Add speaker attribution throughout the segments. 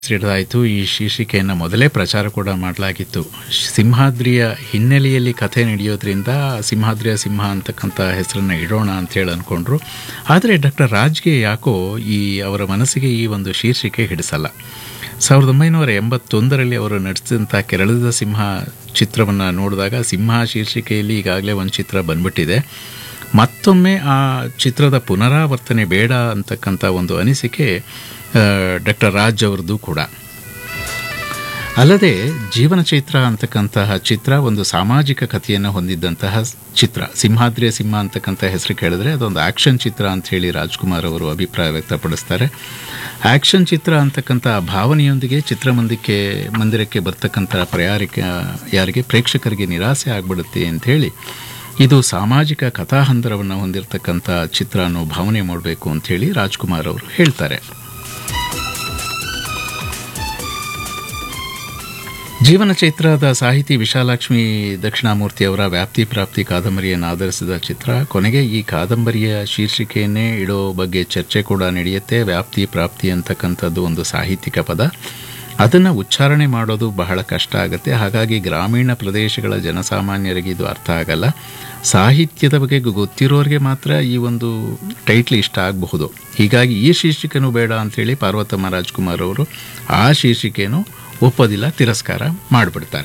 Speaker 1: ಸಿಡಿದಾಯಿತು ಈ ಶೀರ್ಷಿಕೆಯನ್ನು ಮೊದಲೇ ಪ್ರಚಾರ ಕೂಡ ಮಾಡಲಾಗಿತ್ತು ಸಿಂಹಾದ್ರಿಯ ಹಿನ್ನೆಲೆಯಲ್ಲಿ ಕಥೆ ನಡೆಯೋದ್ರಿಂದ ಸಿಂಹಾದ್ರಿಯ ಸಿಂಹ ಅಂತಕ್ಕಂಥ ಹೆಸರನ್ನು ಇಡೋಣ ಅಂತೇಳಿ ಅಂದ್ಕೊಂಡ್ರು ಆದರೆ ಡಾಕ್ಟರ್ ರಾಜ್ಗೆ ಯಾಕೋ ಈ ಅವರ ಮನಸ್ಸಿಗೆ ಈ ಒಂದು ಶೀರ್ಷಿಕೆ ಹಿಡಿಸಲ್ಲ ಸಾವಿರದ ಒಂಬೈನೂರ ಎಂಬತ್ತೊಂದರಲ್ಲಿ ಅವರು ನಡೆಸಿದಂಥ ಕೆರಳದ ಸಿಂಹ ಚಿತ್ರವನ್ನು ನೋಡಿದಾಗ ಸಿಂಹ ಶೀರ್ಷಿಕೆಯಲ್ಲಿ ಈಗಾಗಲೇ ಒಂದು ಚಿತ್ರ ಬಂದ್ಬಿಟ್ಟಿದೆ ಮತ್ತೊಮ್ಮೆ ಆ ಚಿತ್ರದ ಪುನರಾವರ್ತನೆ ಬೇಡ ಅಂತಕ್ಕಂಥ ಒಂದು ಅನಿಸಿಕೆ ಡಾಕ್ಟರ್ ರಾಜ್ ಅವರದ್ದು ಕೂಡ ಅಲ್ಲದೆ ಜೀವನ ಚೈತ್ರ ಅಂತಕ್ಕಂತಹ ಚಿತ್ರ ಒಂದು ಸಾಮಾಜಿಕ ಕಥೆಯನ್ನು ಹೊಂದಿದ್ದಂತಹ ಚಿತ್ರ ಸಿಂಹಾದ್ರಿಯ ಸಿಂಹ ಅಂತಕ್ಕಂಥ ಹೆಸರು ಕೇಳಿದ್ರೆ ಅದೊಂದು ಆ್ಯಕ್ಷನ್ ಚಿತ್ರ ಅಂತ ಹೇಳಿ ರಾಜ್ಕುಮಾರ್ ಅವರು ಅಭಿಪ್ರಾಯ ವ್ಯಕ್ತಪಡಿಸ್ತಾರೆ ಆ್ಯಕ್ಷನ್ ಚಿತ್ರ ಅಂತಕ್ಕಂಥ ಭಾವನೆಯೊಂದಿಗೆ ಚಿತ್ರಮಂದಿರಕ್ಕೆ ಮಂದಿರಕ್ಕೆ ಬರ್ತಕ್ಕಂಥ ಪ್ರಯಾರಿಕ ಯಾರಿಗೆ ಪ್ರೇಕ್ಷಕರಿಗೆ ನಿರಾಸೆ ಆಗಿಬಿಡುತ್ತೆ ಅಂಥೇಳಿ ಇದು ಸಾಮಾಜಿಕ ಕಥಾಹಂದರವನ್ನು ಹೊಂದಿರತಕ್ಕಂಥ ಚಿತ್ರ ಅನ್ನೋ ಭಾವನೆ ಮಾಡಬೇಕು ಅಂಥೇಳಿ ರಾಜ್ಕುಮಾರ್ ಅವರು ಹೇಳ್ತಾರೆ ಜೀವನ ಚೈತ್ರದ ಸಾಹಿತಿ ವಿಶಾಲಾಕ್ಷ್ಮಿ ದಕ್ಷಿಣಾಮೂರ್ತಿ ಅವರ ವ್ಯಾಪ್ತಿ ಪ್ರಾಪ್ತಿ ಕಾದಂಬರಿಯನ್ನು ಆಧರಿಸಿದ ಚಿತ್ರ ಕೊನೆಗೆ ಈ ಕಾದಂಬರಿಯ ಶೀರ್ಷಿಕೆಯನ್ನೇ ಇಡೋ ಬಗ್ಗೆ ಚರ್ಚೆ ಕೂಡ ನಡೆಯುತ್ತೆ ವ್ಯಾಪ್ತಿ ಪ್ರಾಪ್ತಿ ಅಂತಕ್ಕಂಥದ್ದು ಒಂದು ಸಾಹಿತ್ಯಿಕ ಪದ ಅದನ್ನು ಉಚ್ಚಾರಣೆ ಮಾಡೋದು ಬಹಳ ಕಷ್ಟ ಆಗುತ್ತೆ ಹಾಗಾಗಿ ಗ್ರಾಮೀಣ ಪ್ರದೇಶಗಳ ಜನಸಾಮಾನ್ಯರಿಗೆ ಇದು ಅರ್ಥ ಆಗಲ್ಲ ಸಾಹಿತ್ಯದ ಬಗ್ಗೆ ಗೊತ್ತಿರೋರಿಗೆ ಮಾತ್ರ ಈ ಒಂದು ಟೈಟ್ಲ್ ಇಷ್ಟ ಆಗಬಹುದು ಹೀಗಾಗಿ ಈ ಶೀರ್ಷಿಕೆನೂ ಬೇಡ ಅಂಥೇಳಿ ಪಾರ್ವತಮ್ಮ ರಾಜ್ಕುಮಾರ್ ಅವರು ಆ ಶೀರ್ಷಿಕೆಯನ್ನು ಒಪ್ಪೋದಿಲ್ಲ ತಿರಸ್ಕಾರ ಮಾಡಿಬಿಡ್ತಾರೆ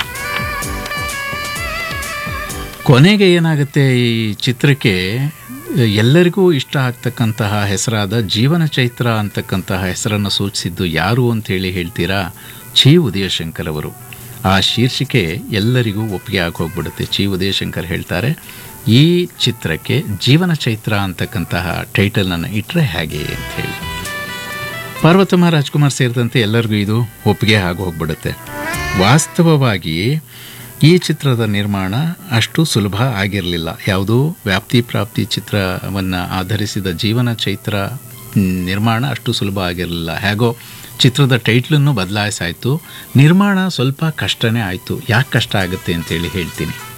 Speaker 1: ಕೊನೆಗೆ ಏನಾಗುತ್ತೆ ಈ ಚಿತ್ರಕ್ಕೆ ಎಲ್ಲರಿಗೂ ಇಷ್ಟ ಆಗ್ತಕ್ಕಂತಹ ಹೆಸರಾದ ಜೀವನ ಚೈತ್ರ ಅಂತಕ್ಕಂತಹ ಹೆಸರನ್ನು ಸೂಚಿಸಿದ್ದು ಯಾರು ಅಂತೇಳಿ ಹೇಳ್ತೀರಾ ಚಿ ಉದಯಶಂಕರ್ ಅವರು ಆ ಶೀರ್ಷಿಕೆ ಎಲ್ಲರಿಗೂ ಒಪ್ಪಿಗೆ ಆಗಿ ಹೋಗ್ಬಿಡುತ್ತೆ ಚಿ ಉದಯಶಂಕರ್ ಹೇಳ್ತಾರೆ ಈ ಚಿತ್ರಕ್ಕೆ ಜೀವನ ಚೈತ್ರ ಅಂತಕ್ಕಂತಹ ಟೈಟಲನ್ನು ಇಟ್ಟರೆ ಹೇಗೆ ಅಂತ ಹೇಳಿ ಪಾರ್ವತಮ್ಮ ರಾಜ್ಕುಮಾರ್ ಸೇರಿದಂತೆ ಎಲ್ಲರಿಗೂ ಇದು ಒಪ್ಪಿಗೆ ಆಗಿ ಹೋಗ್ಬಿಡುತ್ತೆ ವಾಸ್ತವವಾಗಿ ಈ ಚಿತ್ರದ ನಿರ್ಮಾಣ ಅಷ್ಟು ಸುಲಭ ಆಗಿರಲಿಲ್ಲ ಯಾವುದೋ ವ್ಯಾಪ್ತಿ ಪ್ರಾಪ್ತಿ ಚಿತ್ರವನ್ನು ಆಧರಿಸಿದ ಜೀವನ ಚೈತ್ರ ನಿರ್ಮಾಣ ಅಷ್ಟು ಸುಲಭ ಆಗಿರಲಿಲ್ಲ ಹೇಗೋ ಚಿತ್ರದ ಟೈಟ್ಲನ್ನು ಬದಲಾಯಿಸಾಯಿತು ನಿರ್ಮಾಣ ಸ್ವಲ್ಪ ಕಷ್ಟನೇ ಆಯಿತು ಯಾಕೆ ಕಷ್ಟ ಆಗುತ್ತೆ ಅಂತೇಳಿ ಹೇಳ್ತೀನಿ